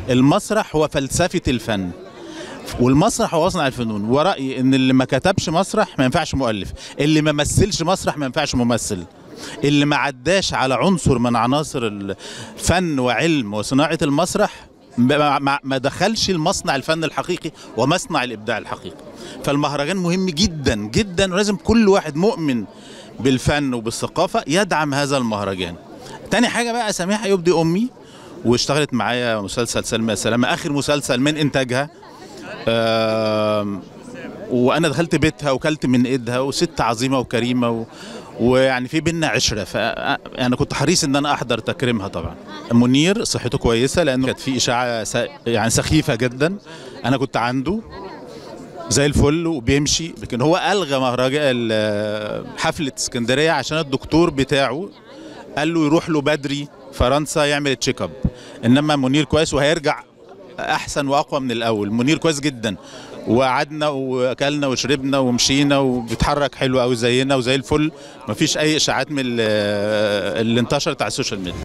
المسرح هو فلسفه الفن والمسرح هو مصنع الفنون ورأيي ان اللي ما كتبش مسرح ما ينفعش مؤلف اللي ما مثلش مسرح ما ينفعش ممثل اللي ما عداش على عنصر من عناصر الفن وعلم وصناعة المسرح ما- ما ما دخلش المصنع الفن الحقيقي ومصنع الإبداع الحقيقي فالمهرجان مهم جدا جدا ولازم كل واحد مؤمن بالفن وبالثقافة يدعم هذا المهرجان تاني حاجة بقى سميحة يبدي أمي واشتغلت معايا مسلسل سلمى يا سلامة آخر مسلسل من إنتاجها آم، وانا دخلت بيتها وكلت من ايدها وست عظيمه وكريمه و... ويعني في بينا عشره فانا كنت حريص ان انا احضر تكريمها طبعا منير صحته كويسه لانه كانت في اشاعه س... يعني سخيفه جدا انا كنت عنده زي الفل وبيمشي لكن هو الغى مهرجان ال- حفله اسكندريه عشان الدكتور بتاعه قال له يروح له بدري فرنسا يعمل تشيك اب انما منير كويس وهيرجع احسن واقوى من الاول منير كويس جدا وقعدنا واكلنا وشربنا ومشينا وبيتحرك حلو قوي زينا وزي الفل مفيش اي اشاعات من ال- اللي انتشرت على السوشيال ميديا